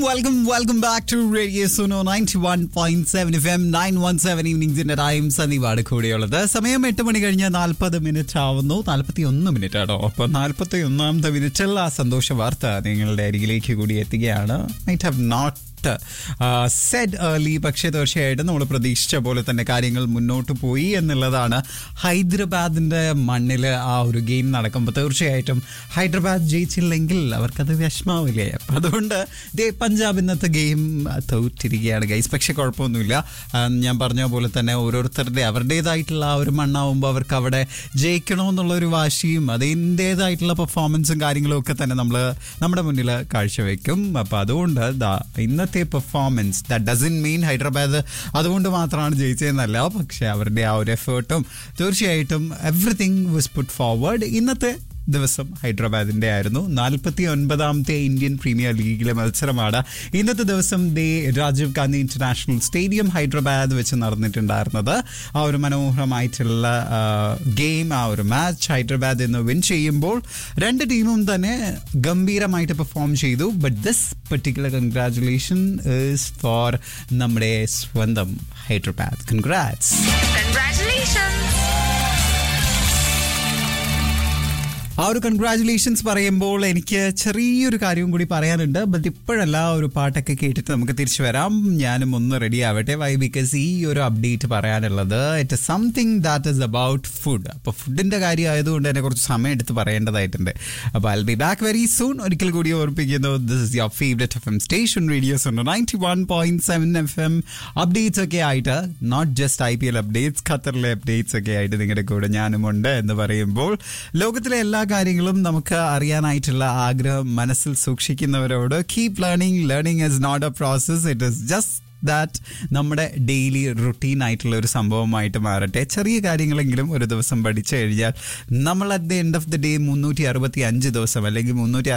Welcome welcome back to radio Suno ninety one point seven F M nine one seven ഈവനിങ്സിന്റെ time സന്ദീപാണ് കൂടെയുള്ളത് സമയം എട്ട് മണി കഴിഞ്ഞ് നാൽപ്പത് മിനിറ്റ് ആവുന്നു നാൽപ്പത്തി ഒന്ന് മിനിറ്റ് ആണോ അപ്പൊ നാൽപ്പത്തി ഒന്നാമത്തെ മിനിറ്റിൽ ആ സന്തോഷ വാർത്ത നിങ്ങളുടെ അരികിലേക്ക് കൂടി എത്തുകയാണ് might have not said early പക്ഷേ തീർച്ചയായിട്ടും നമ്മൾ പ്രതീക്ഷിച്ച പോലെ തന്നെ കാര്യങ്ങൾ മുന്നോട്ട് പോയി എന്നുള്ളതാണ് ഹൈദരാബാദിന്റെ മണ്ണിൽ ആ ഒരു ഗെയിം നടക്കുമ്പോൾ തീർച്ചയായിട്ടും ഹൈദരാബാദ് ജയിച്ചില്ലെങ്കിൽ അവർക്കത് വിഷമാവില്ലേ അപ്പം അതുകൊണ്ട് ദേ പഞ്ചാബ് ഇന്നത്തെ ഗെയിം തോറ്റിരിക്കുകയാണ് ഗൈസ് പക്ഷെ കുഴപ്പമൊന്നുമില്ല ആ, ഞാൻ പറഞ്ഞ പോലെ തന്നെ ഓരോരുത്തരുടെ അവരുടേതായിട്ടുള്ള ആ ഒരു മണ്ണാവുമ്പോൾ അവർക്ക് അവിടെ ജയിക്കണമെന്നുള്ള ഒരു വാശിയും അതിൻ്റേതായിട്ടുള്ള പെർഫോമൻസും കാര്യങ്ങളും ഒക്കെ തന്നെ നമ്മൾ നമ്മുടെ മുന്നിൽ കാഴ്ചവെക്കും അപ്പം അതുകൊണ്ട് ദാ ഇന്നത്തെ performance that doesn't mean Hyderabad അതുകൊണ്ട് മാത്രമാണ് ജയിച്ചതെന്നല്ല പക്ഷെ അവരുടെ ആ ഒരു എഫേർട്ടും തീർച്ചയായിട്ടും എവറിത്തിങ് വാസ് പുട്ട് ഫോർവേഡ് ഇന്നത്തെ ദിവസം ഹൈദരാബാദിന്റെ ആയിരുന്നു നാൽപ്പത്തി ഒൻപതാമത്തെ ഇന്ത്യൻ പ്രീമിയർ ലീഗിലെ മത്സരമാണ് ഇന്നത്തെ ദിവസം ദേ രാജീവ് ഗാന്ധി ഇന്റർനാഷണൽ സ്റ്റേഡിയം ഹൈദരാബാദ് വെച്ച് നടന്നിട്ടുണ്ടായിരുന്നത് ആ ഒരു മനോഹരമായിട്ടുള്ള ഗെയിം ആ ഒരു മാച്ച് ഹൈദരാബാദ് എന്ന് വിൻ ചെയ്യുമ്പോൾ രണ്ട് ടീമും തന്നെ ഗംഭീരമായിട്ട് പെർഫോം ചെയ്തു but this particular congratulation is for നമ്മുടെ സ്വന്തം ഹൈദരാബാദ് കൺഗ്രാറ്റ്സ് Congratulations! ആ ഒരു കൺഗ്രാറ്റുലേഷൻസ് പറയുമ്പോൾ എനിക്ക് ചെറിയൊരു കാര്യവും കൂടി പറയാനുണ്ട് ബട്ട് ഇപ്പോഴല്ല ആ ഒരു പാട്ടൊക്കെ കേട്ടിട്ട് നമുക്ക് തിരിച്ചു വരാം ഞാനും ഒന്ന് റെഡി ആവട്ടെ വൈ ബിക്കോസ് ഈ ഒരു അപ്ഡേറ്റ് പറയാനുള്ളത് it something that is about food അപ്പോൾ ഫുഡിന്റെ കാര്യം ആയതുകൊണ്ട് തന്നെ കുറച്ച് സമയം എടുത്ത് പറയേണ്ടതായിട്ടുണ്ട് അപ്പോൾ I be back very soon ഒരിക്കൽ കൂടി ഓർപ്പിക്കുന്നു this is your favourite F M station radios ഉണ്ട് ninety one point seven F M updates ഒക്കെ ആയിട്ട് not just I P L updates ഖത്തറിലെ അപ്ഡേറ്റ്സ് ഒക്കെ ആയിട്ട് നിങ്ങളുടെ കൂടെ ഞാനുമുണ്ട് എന്ന് പറയുമ്പോൾ ലോകത്തിലെ എല്ലാ കാര്യങ്ങളും നമുക്ക് അറിയാനായിട്ടുള്ള ആഗ്രഹം മനസ്സിൽ സൂക്ഷിക്കുന്നവരോട് keep learning learning is not a process it is just that നമ്മുടെ ഡെയിലി റുട്ടീൻ ആയിട്ടുള്ള ഒരു സംഭവമായിട്ട് മാറട്ടെ ചെറിയ കാര്യങ്ങളെങ്കിലും ഒരു ദിവസം പഠിച്ചു കഴിഞ്ഞാൽ നമ്മൾ at the end of the day മുന്നൂറ്റി അറുപത്തി അഞ്ച് ദിവസം അല്ലെങ്കിൽ മുന്നൂറ്റി